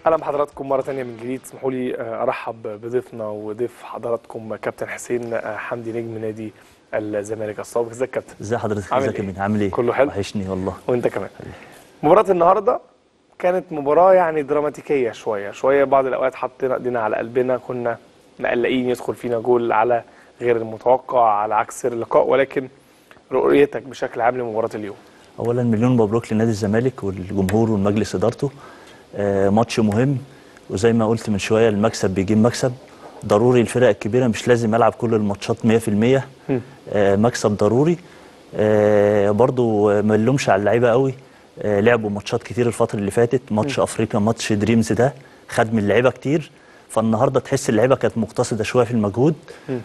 اهلا بحضراتكم مره ثانيه من جديد اسمحوا لي ارحب بضيفنا وضيف حضراتكم كابتن حسين حمدي نجم نادي الزمالك السابق ازيك يا كابتن ازي حضرتك عامل ازيك يا إيه؟ مين عامل ايه كله حلو؟ وحشني والله وانت كمان مباراه النهارده كانت مباراه يعني دراماتيكيه شويه شويه بعض الاوقات حطينا ايدينا على قلبنا كنا مقلقين يدخل فينا جول على غير المتوقع على عكس اللقاء ولكن رؤيتك بشكل عام لمباراه اليوم اولا مليون مبروك لنادي الزمالك والجمهور والمجلس ادارته آه ماتش مهم وزي ما قلت من شويه المكسب بيجيب مكسب ضروري الفرق الكبيره مش لازم العب كل الماتشات 100% آه مكسب ضروري آه برضو ما نلومش على اللعيبه قوي آه لعبوا ماتشات كتير الفتره اللي فاتت ماتش افريقيا ماتش دريمز ده خد من اللعيبه كتير فالنهارده تحس اللعيبه كانت مقتصده شويه في المجهود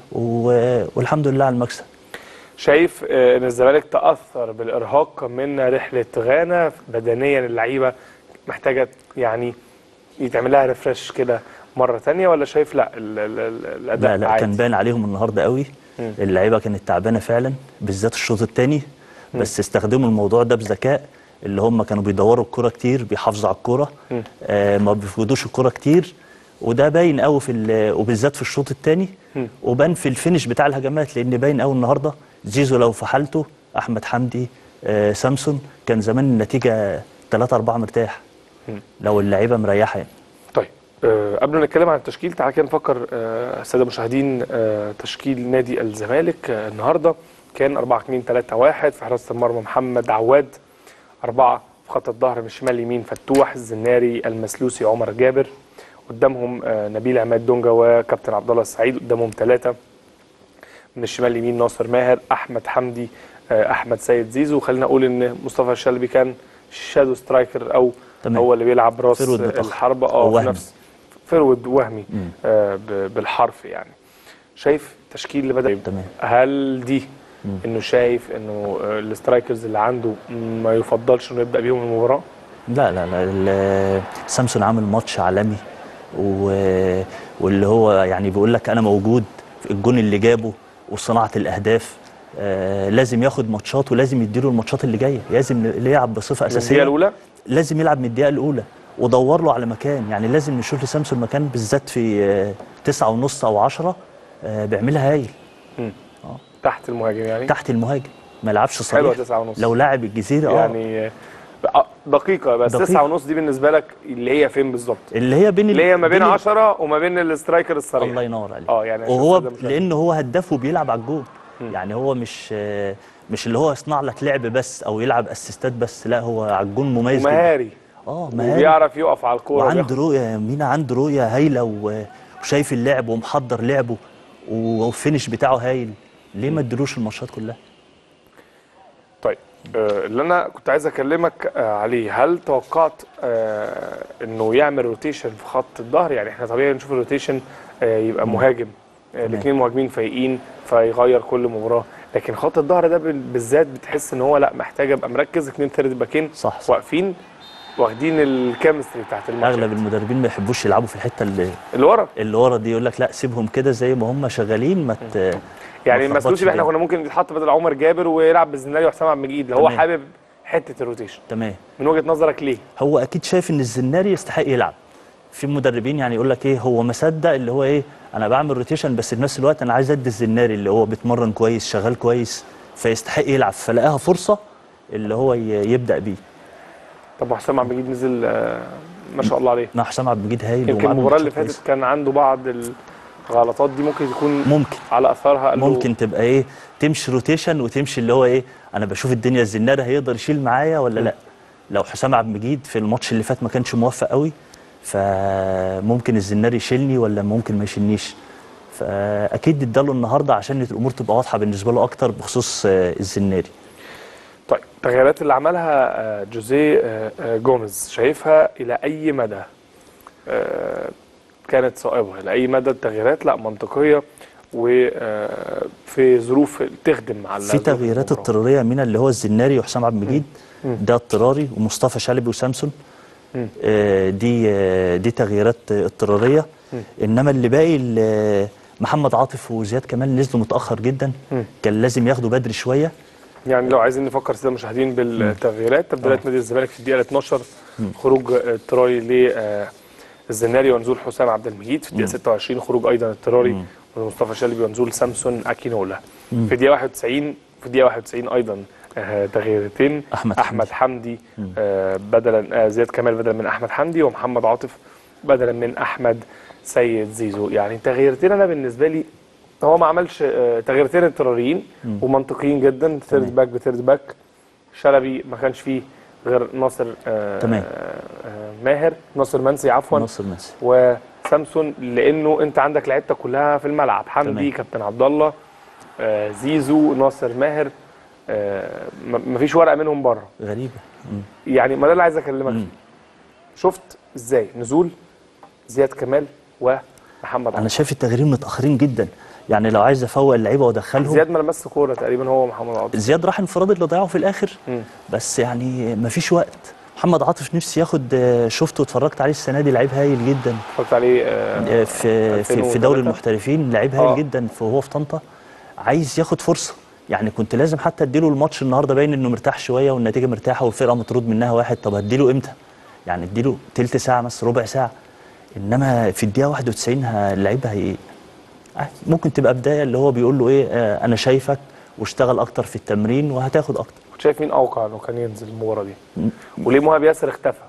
و- والحمد لله على المكسب شايف آه، ان الزمالك تاثر بالارهاق من رحله غانا بدنيا اللعيبه محتاجه يعني يتعمل لها ريفرش كده مره ثانيه ولا شايف لا ال- ال- ال- الاداء لا لا عادي؟ كان باين عليهم النهارده قوي مم. اللعيبه كانت تعبانه فعلا بالذات الشوط الثاني بس استخدموا الموضوع ده بذكاء اللي هم كانوا بيدوروا الكرة كتير بيحافظوا على الكرة مم. آه ما بيفقدوش الكرة كتير وده باين قوي في ال- وبالذات في الشوط الثاني مم. وبان في الفينش بتاع الهجمات لان باين قوي النهارده زيزو لو في حالته احمد حمدي آه سامسون كان زمان النتيجه 3 4 مرتاح مم. لو اللعيبه مريحه يعني طيب آه، قبل ما نتكلم عن التشكيل تعالى كده نفكر آه، الساده المشاهدين آه، تشكيل نادي الزمالك آه، النهارده كان 4 2 3 1 في حراسه المرمى محمد عواد أربعة في خط الظهر من الشمال اليمين فتوح الزناري المسلوسي عمر جابر قدامهم آه، نبيل عماد دونجا وكابتن عبد الله السعيد قدامهم ثلاثة من الشمال اليمين ناصر ماهر أحمد حمدي آه، أحمد سيد زيزو خلينا نقول إن مصطفى الشلبي كان شادو سترايكر أو تمام. هو اللي بيلعب راس فيرود متأخر. الحربة أو اه في وهمي. نفس فرود وهمي مم. آه ب- بالحرف يعني شايف التشكيل اللي بدأ تمام هل دي مم. انه شايف انه آه، الاسترايكرز اللي عنده ما يفضلش انه يبدا بيهم المباراه لا لا لا ال- سامسون عامل ماتش عالمي و... واللي هو يعني بيقول لك انا موجود في الجون اللي جابه وصناعه الاهداف آه لازم ياخد ماتشات ولازم يديله الماتشات اللي جايه لازم يلعب بصفه من الدقيقه اساسيه الاولى لازم يلعب من الدقيقه الاولى ودور له على مكان يعني لازم نشوف لسامسون مكان بالذات في آه، تسعة ونص او عشرة آه بيعملها هايل تحت المهاجم يعني تحت المهاجم ما يلعبش حلوه صريح 9 ونص لو لاعب الجزيره اه يعني آه، آه، دقيقه بس دقيقة. 9 ونص دي بالنسبه لك اللي هي فين بالظبط اللي هي بين ال- اللي هي ما بين ال- 10 وما بين الاسترايكر الصريح الله ينور عليك اه يعني عشان وهو السادة المشاهدين. لان هو هداف وبيلعب على الجول مم. يعني هو مش آه، مش اللي هو يصنع لك لعب بس او يلعب اسيستات بس لا هو على الجول مميز جدا ومهاري اه مهاري وبيعرف يقف على الكوره وعنده وياخد- رؤيه مينا عنده رؤيه هايله و- وشايف اللعب ومحضر لعبه والفينش بتاعه هايل ليه ما ادلوش الماتشات كلها طيب آه، اللي انا كنت عايز اكلمك آه، عليه هل توقعت آه، انه يعمل روتيشن في خط الظهر يعني احنا طبيعي نشوف الروتيشن آه، يبقى مهاجم الاثنين مهاجمين فايقين فيغير كل مباراه لكن خط الظهر ده بال- بالذات بتحس ان هو لا محتاج ابقى مركز اثنين ثيرد باكين صح صح واقفين واخدين الكيمستري بتاعت الماتش اغلب المدربين ما يحبوش يلعبوا في الحته اللي, اللي ورا اللي ورا دي يقول لك لا سيبهم كده زي ما هم شغالين ما ت... يعني ما المسلوسي تلخبطش اللي احنا الدنيا. كنا ممكن يتحط بدل عمر جابر ويلعب بالزناري وحسام عبد المجيد اللي هو تمام. حابب حته الروتيشن تمام من وجهه نظرك ليه؟ هو اكيد شايف ان الزناري يستحق يلعب في مدربين يعني يقول لك ايه هو مصدق اللي هو ايه انا بعمل روتيشن بس في نفس الوقت انا عايز ادي الزناري اللي هو بيتمرن كويس شغال كويس فيستحق يلعب فلقاها فرصه اللي هو ي- يبدا بيه طب وحسام عبد المجيد نزل آه، ما شاء الله عليه مع حسام عبد المجيد هايل يمكن وعامل المباراه اللي ماتشات فاتت كان عنده بعض الغلطات دي ممكن تكون كويسة. ممكن على اثرها قال له ممكن تبقى ايه تمشي روتيشن وتمشي اللي هو ايه انا بشوف الدنيا الزناري هيقدر يشيل معايا ولا لا لو حسام عبد المجيد في الماتش اللي فات ما كانش موفق قوي فممكن الزناري يشيلني ولا ممكن ما يشيلنيش فاكيد اداله النهارده عشان الامور تبقى واضحه بالنسبه له اكتر بخصوص آه، الزناري طيب التغييرات اللي عملها آه، جوزيه آه، آه، جوميز شايفها الى اي مدى آه، كانت صائبه الى اي مدى التغييرات لا منطقيه وفي ظروف تخدم مع في الظروف تغييرات المباراة. اضطراريه من اللي هو الزناري وحسام عبد المجيد مم. ده اضطراري ومصطفى شلبي وسامسون مم. آه، دي آه، دي تغييرات آه، اضطراريه مم. انما اللي باقي ال- محمد عاطف وزياد كمال نزلوا متاخر جدا مم. كان لازم ياخدوا بدري شويه يعني لو عايزين نفكر سيدة المشاهدين بالتغييرات تبديلات نادي الزمالك في الدقيقه 12 خروج اضطراري ل آه، الزناري ونزول حسام عبد المجيد في الدقيقه 26 خروج ايضا اضطراري من مصطفى شلبي ونزول سامسون اكينولا في الدقيقه 91 في الدقيقه 91 ايضا آه، تغييرتين أحمد احمد حمدي آه، بدلا آه، زياد كمال بدلا من احمد حمدي ومحمد عاطف بدلا من احمد سيد زيزو يعني تغييرتين انا بالنسبه لي هو ما عملش آه، تغييرتين اضطراريين ومنطقيين جدا ثيرد باك بثيرد باك شلبي ما كانش فيه غير ناصر آه، تمام. آه، ماهر ناصر منسي عفوا ناصر منسي وسامسون لانه انت عندك لعيبتك كلها في الملعب حمدي تمام. كابتن عبد الله آه، زيزو ناصر ماهر آه، م- مفيش ورقه منهم بره غريبه مم. يعني ما ده اللي عايز اكلمك فيه شفت ازاي نزول زياد كمال ومحمد انا عبد شايف التغييرين متاخرين جدا يعني لو عايز افوق اللعيبه وادخلهم زياد ما لمس كوره تقريبا هو محمد عبد زياد راح انفراد اللي ضيعه في الاخر مم. بس يعني مفيش وقت محمد عاطف نفسي ياخد آه، شفته واتفرجت عليه السنه دي لعيب هايل جدا اتفرجت عليه آه، آه، في في في دوري 2003. المحترفين لعيب هايل آه. جدا وهو في طنطا عايز ياخد فرصه يعني كنت لازم حتى اديله الماتش النهارده باين انه مرتاح شويه والنتيجه مرتاحه والفرقه مطرود منها واحد طب هديله امتى؟ يعني اديله تلت ساعه بس ربع ساعه انما في الدقيقه 91 ه- اللعيب هي آه، ممكن تبقى بدايه اللي هو بيقول له ايه آه انا شايفك واشتغل اكتر في التمرين وهتاخد اكتر كنت شايف مين اوقع انه كان ينزل المباراه دي وليه مهاب ياسر اختفى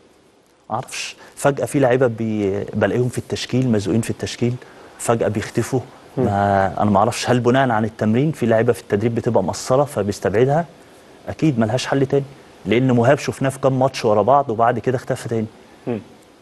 معرفش فجأة في لعيبة بي... بلاقيهم في التشكيل مزقوقين في التشكيل فجأة بيختفوا ما أنا معرفش هل بناء عن التمرين في لعيبة في التدريب بتبقى مقصرة فبيستبعدها أكيد ملهاش حل تاني لأن مهاب شفناه في كام ماتش ورا بعض وبعد كده اختفى تاني مم.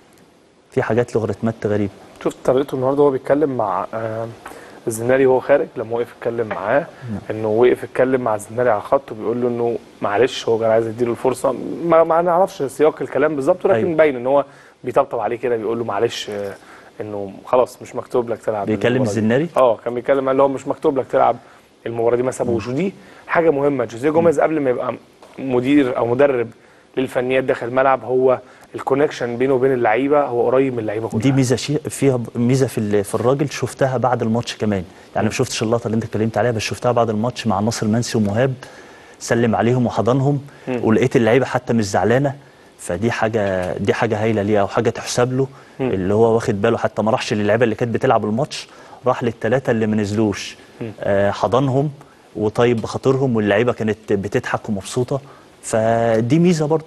في حاجات لوغاريتمات غريبة شفت طريقته النهارده وهو بيتكلم مع آه، الزناري وهو خارج لما وقف يتكلم معاه انه وقف يتكلم مع الزناري على الخط وبيقول له انه معلش هو كان عايز يديله الفرصه ما, ما نعرفش سياق الكلام بالظبط ولكن أيوة. باين ان هو بيطبطب عليه كده بيقول له معلش آه، انه خلاص مش مكتوب لك تلعب بيكلم المباراة دي. الزناري؟ اه كان بيتكلم قال له هو مش مكتوب لك تلعب المباراه دي ما سابوش ودي حاجه مهمه جوزيه جوميز قبل ما يبقى مدير او مدرب للفنيات داخل الملعب هو الكونكشن بينه وبين اللعيبه هو قريب من اللعيبه كلها دي ميزة شي... فيها ب- ميزة في ال- في الراجل شفتها بعد الماتش كمان يعني ما شفتش اللقطة اللي أنت اتكلمت عليها بس شفتها بعد الماتش مع ناصر منسي ومهاب سلم عليهم وحضنهم ولقيت اللعيبة حتى مش زعلانة فدي حاجة دي حاجة هايلة ليها وحاجة تحسب له اللي هو واخد باله حتى ما راحش للعيبة اللي كانت بتلعب الماتش راح للثلاثة اللي ما نزلوش آه حضنهم وطيب بخاطرهم واللعيبة كانت بتضحك ومبسوطة فدي ميزة برضه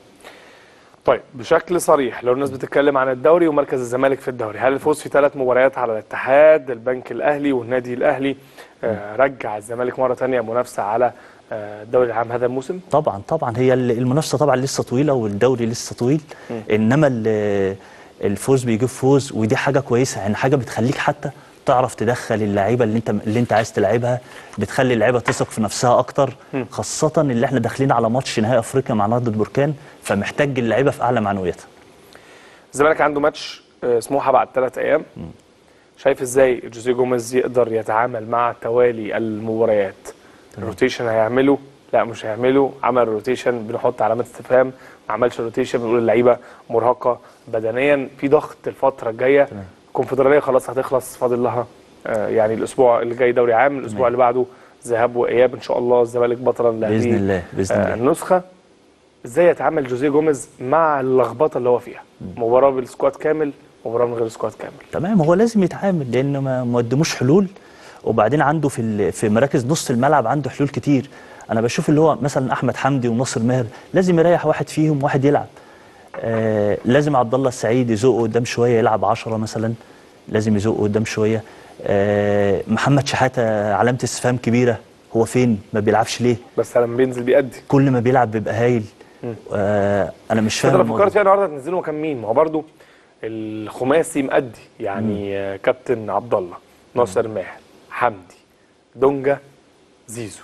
طيب بشكل صريح لو الناس بتتكلم عن الدوري ومركز الزمالك في الدوري هل الفوز في ثلاث مباريات على الاتحاد البنك الاهلي والنادي الاهلي آه رجع الزمالك مره ثانيه منافسه على آه الدوري العام هذا الموسم طبعا طبعا هي ال- المنافسه طبعا لسه طويله والدوري لسه طويل انما ال- الفوز بيجيب فوز ودي حاجه كويسه يعني حاجه بتخليك حتى تعرف تدخل اللعيبه اللي انت اللي انت عايز تلعبها بتخلي اللعيبه تثق في نفسها اكتر خاصه اللي احنا داخلين على ماتش نهائي افريقيا مع نهضه بركان فمحتاج اللعيبه في اعلى معنوياتها الزمالك عنده ماتش آه سموحه بعد ثلاث ايام شايف ازاي جوزيه جوميز يقدر يتعامل مع توالي المباريات الروتيشن هيعمله لا مش هيعمله عمل روتيشن بنحط علامات استفهام ما عملش روتيشن بنقول اللعيبه مرهقه بدنيا في ضغط الفتره الجايه الكونفدراليه خلاص هتخلص فاضل لها آه يعني الاسبوع اللي جاي دوري عام الاسبوع اللي بعده ذهاب واياب ان شاء الله الزمالك بطلا لهذه باذن الله باذن آه الله النسخه ازاي يتعامل جوزيه جوميز مع اللخبطه اللي هو فيها مباراه بالسكواد كامل مباراه من غير سكواد كامل تمام هو لازم يتعامل لان ما ما قدموش حلول وبعدين عنده في ال- في مراكز نص الملعب عنده حلول كتير انا بشوف اللي هو مثلا احمد حمدي وناصر ماهر لازم يريح واحد فيهم واحد يلعب آه لازم عبد الله السعيد يزقه قدام شويه يلعب 10 مثلا لازم يزقه قدام شويه آه محمد شحاته علامه استفهام كبيره هو فين ما بيلعبش ليه بس لما بينزل بيأدي كل ما بيلعب بيبقى هايل آه انا مش فاهم انا الموضوع. فكرت فيها النهارده تنزله مكان مين ما هو برده الخماسي مأدي يعني آه، كابتن عبد الله ناصر ماهر حمدي دونجا زيزو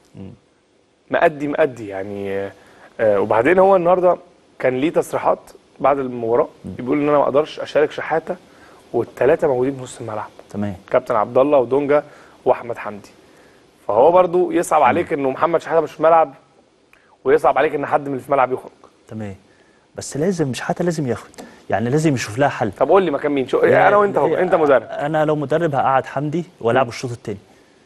مأدي مأدي يعني آه، آه، وبعدين هو النهارده كان ليه تصريحات بعد المباراه بيقول ان انا ما اقدرش اشارك شحاته والثلاثه موجودين في نص الملعب تمام كابتن عبد الله ودونجا واحمد حمدي فهو برضو يصعب عليك انه محمد شحاته مش في الملعب ويصعب عليك ان حد من اللي في الملعب يخرج تمام بس لازم مش حتى لازم ياخد يعني لازم يشوف لها حل طب قول لي مكان مين شو انا وانت اهو انت مدرب انا لو مدرب هقعد حمدي والعب الشوط الثاني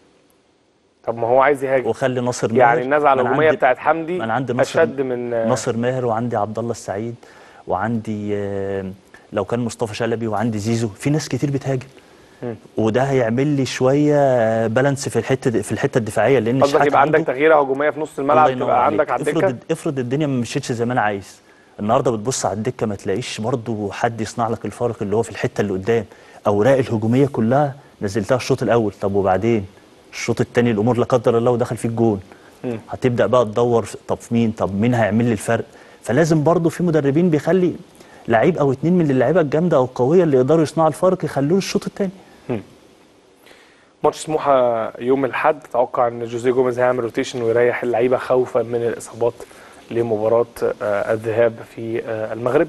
طب ما هو عايز يهاجم واخلي ناصر ماهر يعني النزعه ما أنا الهجوميه عندي- بتاعت حمدي ما انا عندي ناصر اشد من ناصر ماهر وعندي عبد الله السعيد وعندي آه، لو كان مصطفى شلبي وعندي زيزو في ناس كتير بتهاجم وده هيعمل لي شويه بالانس في الحته في الحته الدفاعيه لان قصدك شحاتة يبقى عندك عنده- تغييره هجوميه في نص الله الملعب ينور تبقى عليك. عندك على الدكه افرض افرض الدنيا ما مشيتش زي ما انا عايز النهارده بتبص على الدكه ما تلاقيش برضو حد يصنع لك الفارق اللي هو في الحته اللي قدام اوراق الهجوميه كلها نزلتها الشوط الاول طب وبعدين الشوط الثاني الامور لا قدر الله ودخل فيك جون هتبدا بقى تدور في- طب في مين طب مين هيعمل لي الفرق فلازم برضو في مدربين بيخلي لعيب او اتنين من اللعيبه الجامده او القويه اللي يقدروا يصنعوا الفارق يخلوه الشوط الثاني ماتش سموحه يوم الاحد اتوقع ان جوزيه جوميز هيعمل روتيشن ويريح اللعيبه خوفا من الاصابات لمباراه آه، الذهاب في آه، المغرب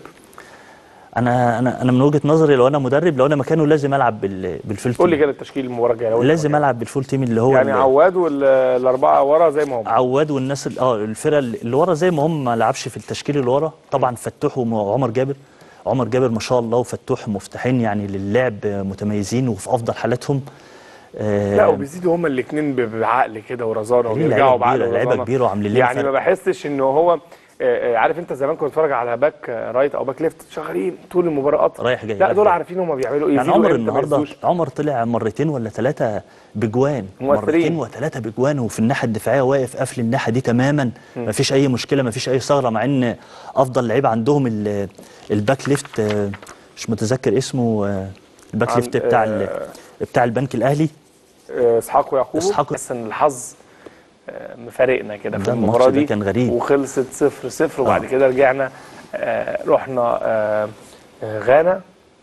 انا انا انا من وجهه نظري لو انا مدرب لو انا مكانه لازم العب بال بالفول قول لي تيم كده التشكيل المباراه الجايه لو أنت لازم مكانه. العب بالفول تيم اللي هو يعني ال- عواد والاربعه ورا زي ما هم عواد والناس ال- اه الفرقه اللي ورا زي ما هم ما لعبش في التشكيل اللي ورا طبعا فتوح وعمر جابر عمر جابر ما شاء الله وفتوح مفتاحين يعني للعب متميزين وفي افضل حالاتهم آه، لا وبيزيدوا هما الاثنين بعقل كده ورزانه ليه وبيرجعوا لعيبة بعقل كبيرة- لعيبة ورزانة. كبيرة وعاملين لنا يعني فرق. ما بحسش ان هو آه، آه، عارف انت زمان كنت بتتفرج على باك آه، رايت او باك ليفت شغالين طول المباراه رايح جاي، لا رايح دول جاي. عارفين هما بيعملوا ايه يعني يزيدوا عمر إمتى، ما النهارده يزيدوش. عمر طلع مرتين ولا ثلاثه بجوان مؤثرين. مرتين وثلاثه بجوان وفي الناحيه الدفاعيه واقف قافل الناحيه دي تماما ما فيش اي مشكله ما فيش اي ثغره مع ان افضل لعيب عندهم ال- الباك ليفت آه، مش متذكر اسمه آه، الباك عن- ليفت بتاع ال- آه، بتاع البنك الاهلي آه، اسحاق ويعقوب إسحاق- بس ان الحظ آه، مفارقنا كده في ده المباراه الماتش ده دي كان غريب. وخلصت صفر صفر وبعد آه. كده رجعنا آه، رحنا آه، آه، غانا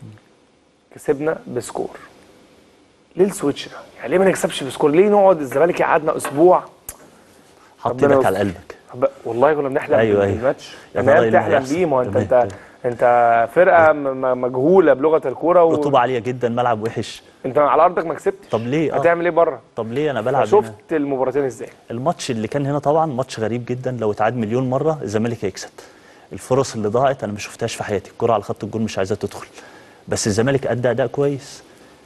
كسبنا بسكور ليه السويتش ده؟ يعني ليه ما نكسبش بسكور؟ ليه نقعد الزمالك يقعدنا اسبوع حط ربنا ايدك على يستر. قلبك ب- والله كنا بنحلم أيوة، أيوة. بالماتش يا انا ترى إيه اللي بتحلم هيحصل؟ بيه ما هو انت تمام، انت تمام. انت فرقه م- م- مجهوله بلغه الكوره و... رطوبه عاليه جدا ملعب وحش انت على ارضك ما كسبتش طب ليه؟ آه. هتعمل ايه بره؟ طب ليه انا بلعب هنا؟ شفت المباراتين ازاي؟ الماتش اللي كان هنا طبعا ماتش غريب جدا لو اتعاد مليون مره الزمالك هيكسب الفرص اللي ضاعت انا ما شفتهاش في حياتي الكره على خط الجول مش عايزه تدخل بس الزمالك ادى اداء كويس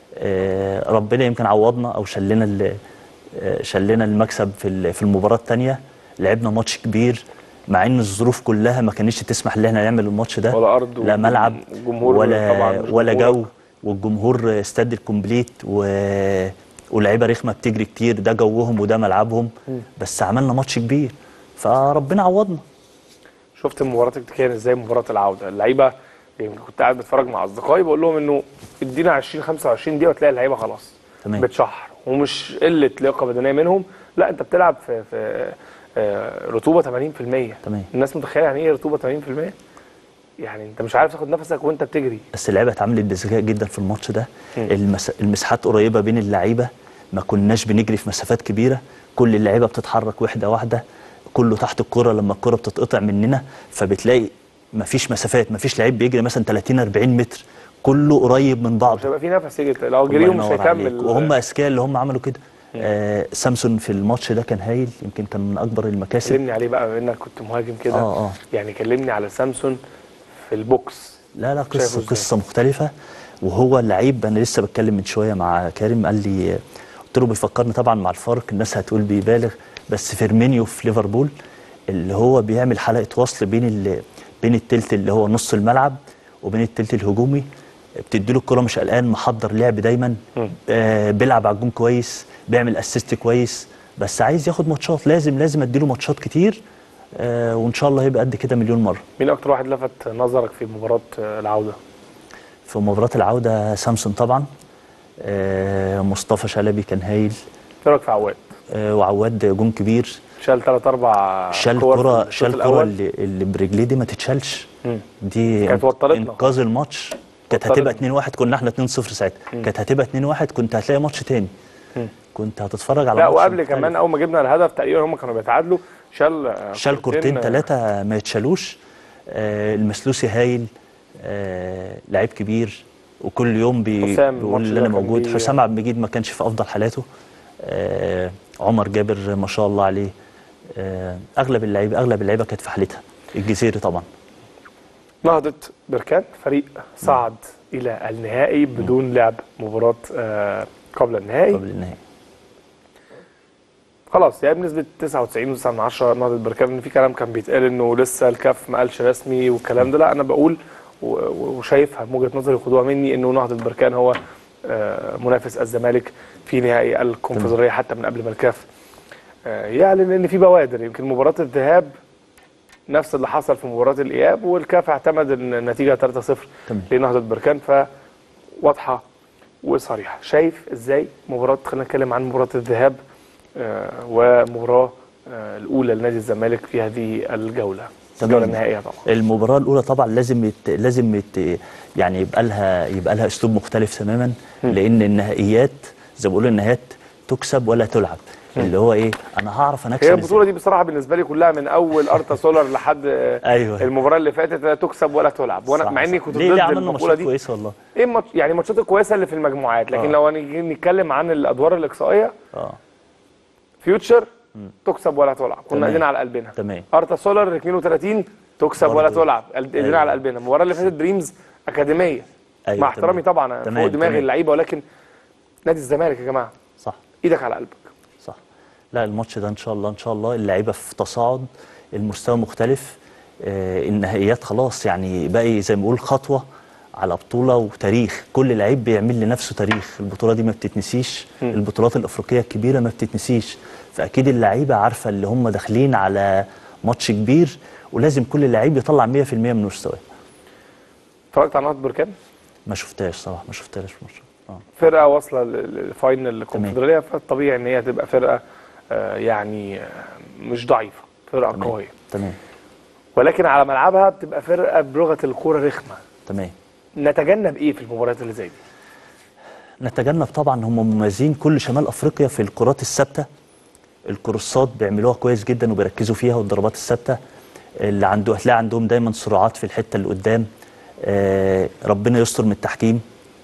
آه ربنا يمكن عوضنا او شلنا ال- آه، شلنا المكسب في ال- في المباراه الثانيه لعبنا ماتش كبير مع ان الظروف كلها ما كانتش تسمح ان احنا نعمل الماتش ده ولا أرض لا وجم- ملعب وجمهور ولا طبعاً مش ولا جمهورك. جو والجمهور استاد الكومبليت و... ولاعيبه رخمه بتجري كتير ده جوهم وده ملعبهم بس عملنا ماتش كبير فربنا عوضنا شفت المباراه التكتيكيه ازاي مباراه العوده اللعيبه يعني كنت قاعد بتفرج مع اصدقائي بقول لهم انه ادينا 20 25 دقيقه وتلاقي اللعيبه خلاص تمام. بتشحر ومش قله لياقه بدنيه منهم لا انت بتلعب في في آه، رطوبه 80% تمام. الناس متخيله يعني ايه رطوبه 80% يعني انت مش عارف تاخد نفسك وانت بتجري بس اللعيبه اتعاملت بذكاء جدا في الماتش ده المس... المساحات قريبه بين اللعيبه ما كناش بنجري في مسافات كبيره كل اللعيبه بتتحرك واحده واحده كله تحت الكره لما الكره بتتقطع مننا فبتلاقي ما فيش مسافات ما فيش لعيب بيجري مثلا 30 40 متر كله قريب من بعض مش هيبقى في نفس يجي لو الله جريهم مش ينور هيكمل عليك. وهم اذكياء اللي هم عملوا كده آه سامسون في الماتش ده كان هايل يمكن كان من اكبر المكاسب كلمني عليه بقى بما انك كنت مهاجم كده آه، آه. يعني كلمني على سامسون في البوكس لا لا شايفه قصه إزاي؟ قصه مختلفه وهو اللعيب انا لسه بتكلم من شويه مع كريم قال لي قلت له بيفكرني طبعا مع الفارق الناس هتقول بيبالغ بس فيرمينيو في ليفربول اللي هو بيعمل حلقه وصل بين ال... بين التلت اللي هو نص الملعب وبين التلت الهجومي بتديله الكره مش قلقان محضر لعب دايما آه بيلعب على الجون كويس بيعمل اسيست كويس بس عايز ياخد ماتشات لازم لازم اديله ماتشات كتير آه وان شاء الله هيبقى قد كده مليون مره مين اكتر واحد لفت نظرك في مباراه العوده في مباراة العودة سامسون طبعا آه، مصطفى شلبي كان هايل ايه رايك في عواد آه، وعواد جون كبير شال ثلاث اربع شال كور في كرة الشوط شال كرة الأول. اللي, اللي برجليه دي ما تتشالش مم. دي كانت وترتنا. انقاذ الماتش كانت وترتنا. هتبقى 2-1 كنا احنا 2-0 ساعتها كانت هتبقى 2-1 كنت هتلاقي ماتش تاني كنت هتتفرج على لا ماتش وقبل مختلف. كمان اول ما جبنا الهدف تقريبا هم كانوا بيتعادلوا شال آه، شال كورتين آه، ثلاثة ما يتشالوش آه المسلوسي هايل آه لعيب كبير وكل يوم بي حسام بيقول الماتش ان ده انا كان موجود بي- حسام عبد المجيد ما كانش في افضل حالاته آه عمر جابر ما شاء الله عليه آه اغلب اللعيبه اغلب اللعيبه كانت في حالتها الجزيري طبعا نهضة بركان فريق صعد الى النهائي بدون لعب مباراه آه، قبل النهائي قبل النهائي خلاص يعني بنسبه 99.9 نهضه بركان ان في كلام كان بيتقال انه لسه الكاف ما قالش رسمي والكلام ده لا انا بقول و- و- وشايفها من وجهه نظري خدوها مني انه نهضه بركان هو آه، منافس الزمالك في نهائي الكونفدراليه حتى من قبل ما الكاف آه، يعلن ان في بوادر يمكن مباراه الذهاب نفس اللي حصل في مباراه الاياب والكاف اعتمد ان النتيجه 3-0 تمام. لنهضه بركان فواضحه وصريحه شايف ازاي مباراه خلينا نتكلم عن مباراه الذهاب آه، ومباراه آه، الاولى لنادي الزمالك في هذه الجوله تمام. الجوله النهائيه طبعا المباراة الأولى طبعا لازم يت... لازم يت... يعني يبقى لها يبقى لها أسلوب مختلف تماما لأن النهائيات زي ما بيقولوا النهائيات تكسب ولا تلعب اللي هو إيه أنا هعرف أنا أكسب هي إزاي. البطوله دي بصراحه بالنسبه لي كلها من اول ارتا سولر لحد آه، أيوه. المباراه اللي فاتت لا تكسب ولا تلعب وانا صح، مع اني صح. كنت ليه ضد ليه عملنا المقوله ماتشات دي كويسة والله ايه ماتش يعني الماتشات الكويسه اللي في المجموعات لكن آه. لو هنيجي نتكلم عن الادوار الاقصائيه اه فيوتشر تكسب ولا تلعب كنا تمام. ايدينا على قلبنا تمام. ارتا سولر 32 تكسب ولا برضه. تلعب ايدينا أيوه. على قلبنا المباراه اللي فاتت دريمز اكاديميه أيوه، مع احترامي تمام. طبعا أنا تمام، فوق دماغي تمام. اللعيبه ولكن نادي الزمالك يا جماعه صح ايدك على قلبك صح لا الماتش ده ان شاء الله ان شاء الله اللعيبه في تصاعد المستوى مختلف آه النهائيات خلاص يعني باقي زي ما بقول خطوه على بطوله وتاريخ كل لعيب بيعمل لنفسه تاريخ البطوله دي ما بتتنسيش البطولات الافريقيه الكبيره ما بتتنسيش فاكيد اللعيبه عارفه اللي هم داخلين على ماتش كبير ولازم كل لعيب يطلع 100% من مستواه اتفرجت على نهضه بركان ما شفتهاش صراحه ما شفتهاش ماتش اه فرقه واصله للفاينل الكونفدراليه فالطبيعي ان هي تبقى فرقه آه، يعني آه، مش ضعيفه فرقه تمام قويه تمام ولكن على ملعبها بتبقى فرقه بلغه الكوره رخمه تمام نتجنب ايه في المباريات اللي زي دي نتجنب طبعا هم مميزين كل شمال افريقيا في الكرات الثابته الكروسات بيعملوها كويس جدا وبيركزوا فيها والضربات الثابته اللي عنده هتلاقي عندهم دايما سرعات في الحته اللي قدام آه ربنا يستر من التحكيم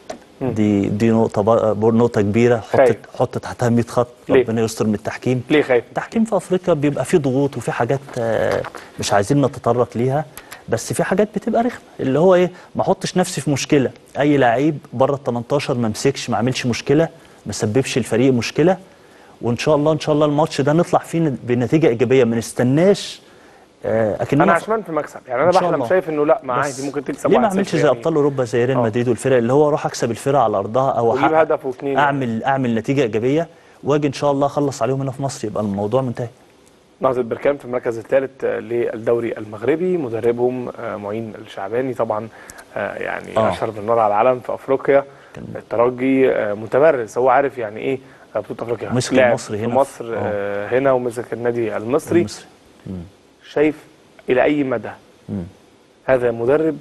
دي دي نقطه بقى- نقطه كبيره حط خايف. حط تحتها 100 خط ليه؟ ربنا يستر من التحكيم ليه خايف التحكيم في افريقيا بيبقى فيه ضغوط وفي حاجات آه، مش عايزين نتطرق ليها بس في حاجات بتبقى رخمه اللي هو ايه ما احطش نفسي في مشكله اي لعيب بره ال 18 ما مسكش ما عملش مشكله ما سببش الفريق مشكله وان شاء الله ان شاء الله الماتش ده نطلع فيه بنتيجه ايجابيه ما نستناش آه، اكننا انا في- عشمان في مكسب يعني انا إن شاء بحلم الله. شايف انه لا ما بس عادي ممكن تكسب ليه ما 1-0 اعملش زي يعني. ابطال اوروبا زي ريال آه. مدريد والفرق اللي هو اروح اكسب الفرقه على ارضها او وأجيب أحقق- هدف واتنين يعني. اعمل اعمل نتيجه ايجابيه واجي ان شاء الله اخلص عليهم هنا في مصر يبقى الموضوع منتهي نهضة بركان في المركز الثالث للدوري المغربي مدربهم آه، معين الشعباني طبعا آه، يعني آه. اشهر بالنار على العالم في افريقيا الترجي آه، متمرس هو عارف يعني ايه آه، بطوله افريقيا مسك لعب المصري في هنا مصر في- آه، هنا ومسك النادي المصري المصري شايف الى اي مدى مم. هذا مدرب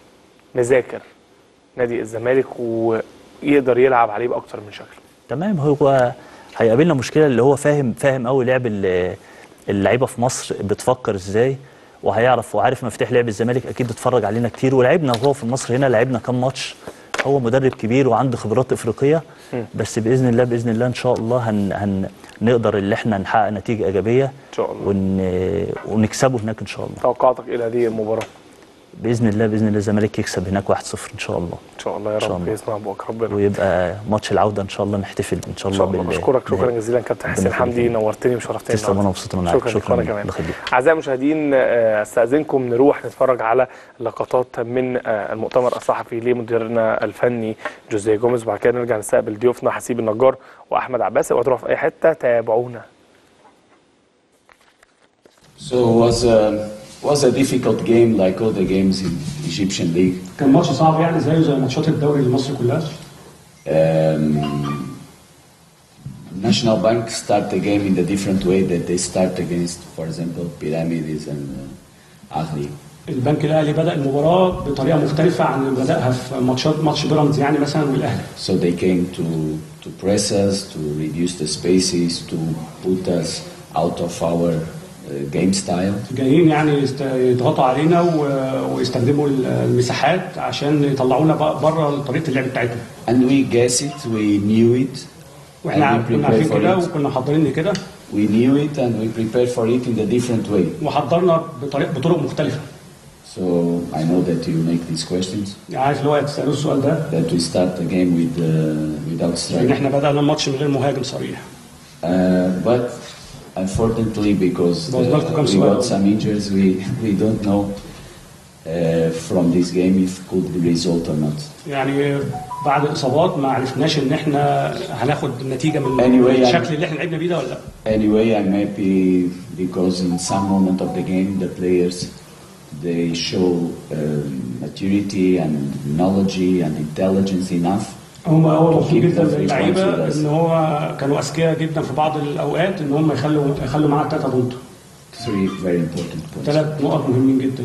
مذاكر نادي الزمالك ويقدر يلعب عليه باكتر من شكل تمام هو هيقابلنا مشكله اللي هو فاهم فاهم قوي لعب ال- اللعيبه في مصر بتفكر ازاي وهيعرف وعارف مفتاح لعب الزمالك اكيد اتفرج علينا كتير ولعبنا هو في مصر هنا لعبنا كام ماتش هو مدرب كبير وعنده خبرات افريقيه بس باذن الله باذن الله ان شاء الله هن هن نقدر اللي احنا نحقق نتيجه ايجابيه ان شاء الله ون ونكسبه هناك ان شاء الله توقعاتك الى هذه المباراه باذن الله باذن الله الزمالك يكسب هناك 1-0 ان شاء الله ان شاء الله يا إن شاء رب الله. يسمع بوك ربنا ويبقى ماتش العوده ان شاء الله نحتفل ان شاء ان الله شاء الله بال- بشكرك شكرا بال- جزيلا كابتن حسين ربنا يخليك. حمدي نورتني وشرفتني تسلم وانا مبسوط ان انا معاك شكرا شكرا انا ليك. كمان الله يخليك اعزائي المشاهدين آه، استاذنكم نروح نتفرج على لقطات من آه، المؤتمر الصحفي لمديرنا الفني جوزيه جوميز وبعد كده نرجع نستقبل ضيوفنا حسيب النجار واحمد عباس اوعوا تروحوا في اي حته تابعونا So it was a, was a difficult game like all the games in Egyptian league. كان ماتش صعب يعني زيه زي ماتشات الدوري المصري كلها Um, National Bank start the game in the different way that they start against, for example, Pyramids and uh, Ahli. البنك الاهلي بدا المباراه بطريقه مختلفه عن اللي بداها في ماتشات ماتش بيراميدز يعني مثلا والاهلي So they came to, to press us, to reduce the spaces, to put us out of our uh, game style. جايين يعني يست- يضغطوا علينا و- ويستخدموا المساحات عشان يطلعونا بره طريقه اللعب بتاعتنا And we guess it, we knew it, واحنا and we كنا prepared عارفين for كده it. وكنا محضرين كده We knew it and we prepared for it in a different way. وحضرنا بطريقه بطرق مختلفه So I know that you make these questions. يعني عارف اللي هو تسالوا السؤال ده That we start the game with uh, without ان striker. احنا بدانا الماتش من غير مهاجم صريح Uh, but unfortunately, because But uh, not to come we so got well. some injuries, we, we don't know uh, from this game if could result or not. يعني بعد الاصابات ما عرفناش ان احنا هناخد النتيجه من Anyway, يعني- الشكل اللي احنا لعبنا بيه ده ولا لا Anyway, I'm happy because in some moment of the game, the players they show um, maturity and knowledge and intelligence enough هم هو to مبسوط keep جدا the three points with باللعيبه us. ان هو كانوا اذكياء جدا في بعض الاوقات ان هم يخلوا يخلوا معاه ثلاثه بونت Three very important points. ثلاث نقط مهمين جدا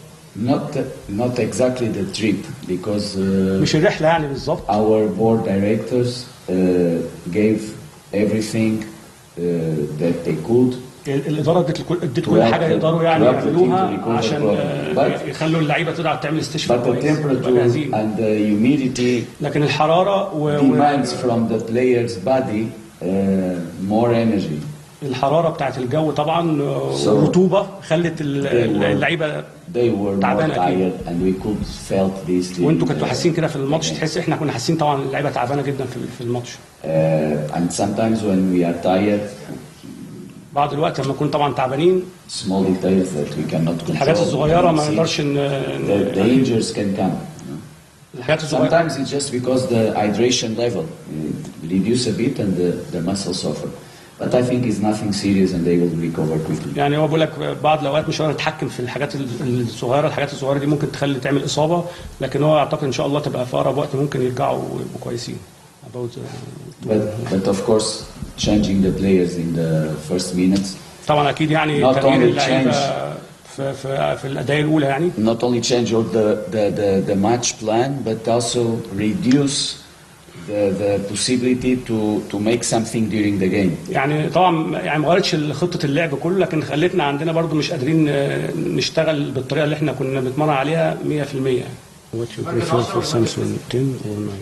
Not not exactly the trip because uh, مش الرحله يعني بالظبط our board directors uh, gave everything uh, that they could ال- الاداره ادت لكل- ادت To كل help حاجه the- يقدروا يعني to help the team to يعملوها recover عشان from- آه، but- يخلوا اللعيبه تقدر تعمل استشفاء but the كويس يبقى temperature جاهزين and the humidity لكن الحراره و... و... demands from the player's body uh, more energy. الحراره بتاعت الجو طبعا آه، So- والرطوبه خلت ال- They were- اللعيبه They were more تعبانة أكيد. tired and we could felt this. in وانتوا كنتوا the- حاسين كده في الماتش تحس احنا كنا حاسين طبعا اللعيبه تعبانه جدا في في الماتش Uh, and sometimes when we are tired, بعض الوقت لما نكون طبعا تعبانين small details that we cannot control. الحاجات الصغيره ما we cannot see, نقدرش ن... The, the ن- injuries can come. you know. الحاجات الصغيره Sometimes it's just because the hydration level uh, reduce a bit and the, the muscles suffer. But I think it's nothing serious and they will recover quickly. يعني هو بيقول لك بعض الاوقات مش هنقدر نتحكم في الحاجات ال- الصغيره الحاجات الصغيره دي ممكن تخلي تعمل اصابه لكن هو اعتقد ان شاء الله تبقى في اقرب وقت ممكن يرجعوا ويبقوا كويسين about uh, But, but of course, changing the players in the first minutes, طبعا اكيد يعني Not تغيير only اللعيبه change. في في في الاداء الاولى يعني not only change all the, the, the, the match plan, but also reduce the, the possibility to, to make something during the game. يعني طبعا يعني ما غيرتش خطه اللعب كله لكن خلتنا عندنا برضو مش قادرين آه، نشتغل بالطريقه اللي احنا كنا بنتمرن عليها 100% يعني What you prefer for Samsung 10 or 9?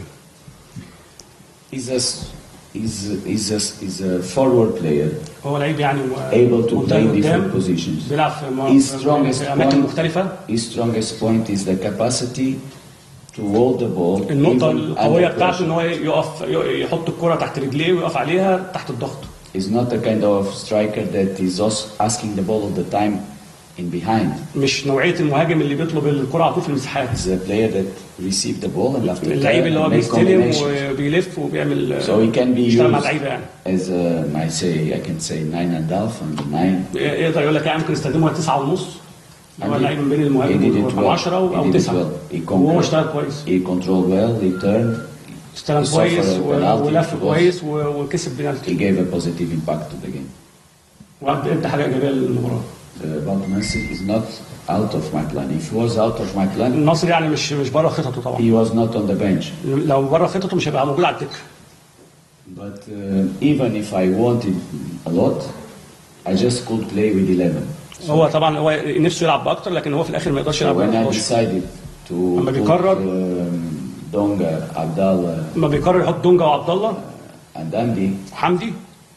He's a, s- he's, he's a, he's a forward player, هو لعيب يعني able to منتهي play قدام different positions. بيلعب في م- His في strongest اماكن point- مختلفه His strongest point is the capacity to hold the ball النقطه even القويه under بتاعته ان pressure. هو يقف يحط الكره تحت رجليه ويقف عليها تحت الضغط He's not the kind of striker that is also asking the ball all the time in behind. مش نوعيه المهاجم اللي بيطلب الكره على طول في المساحات He's a player that receive the ball and after اللعيب اللي هو that make بيستلم combinations. وبيلف وبيعمل So he can be بيشتغل مع used اللعيبه يعني as a, I say, I can say nine and a half and nine. يقدر يقول لك يعني ممكن يستخدمه تسعة ونص هو And he- لعيب من بين he المهاجم did it ورقم well. 10 He او did it 9 well. He وهو conquered. اشتغل كويس He controlled well, he turned, استلم he كويس suffered a و- penalty ولف to us. كويس و- وكسب he بنالتي gave a positive impact to the game. وادى حاجه ايجابيه للمباراه Uh, but Messi is not out of my plan. If he was out of my plan, النصر يعني مش مش بره خططه طبعا he was not on the bench. لو بره خططه مش هيبقى موجود على الدكه But uh, even if I wanted a lot, I just could play with 11. هو طبعا هو نفسه يلعب باكتر لكن هو في الاخر ما يقدرش So يلعب ب when I 11 decided to لما put بيقرر- um, Donga, Abdallah, لما بيقرر يحط دونجا وعبد الله and Andy, وحمدي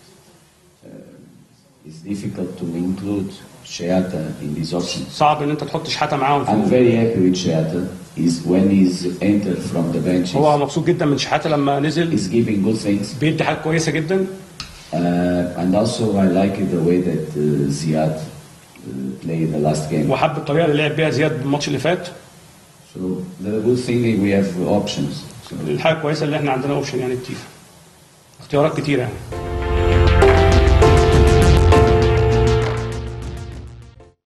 it's difficult to include Sheata in these options. صعب ان انت تحط شحاته معاهم I'm في very happy with Sheata. Is when he's entered from the bench, هو he's, مبسوط جدا من شحاته لما نزل he's giving good things. بيدي حاجه كويسه جدا Uh, and also I like it the way that uh, Ziad uh, played the last game. وحب الطريقه اللي لعب بيها زياد بالماتش اللي فات So the good thing is we have options. So الحاجه الكويسه اللي احنا عندنا اوبشن يعني كتير اختيارات كتيره يعني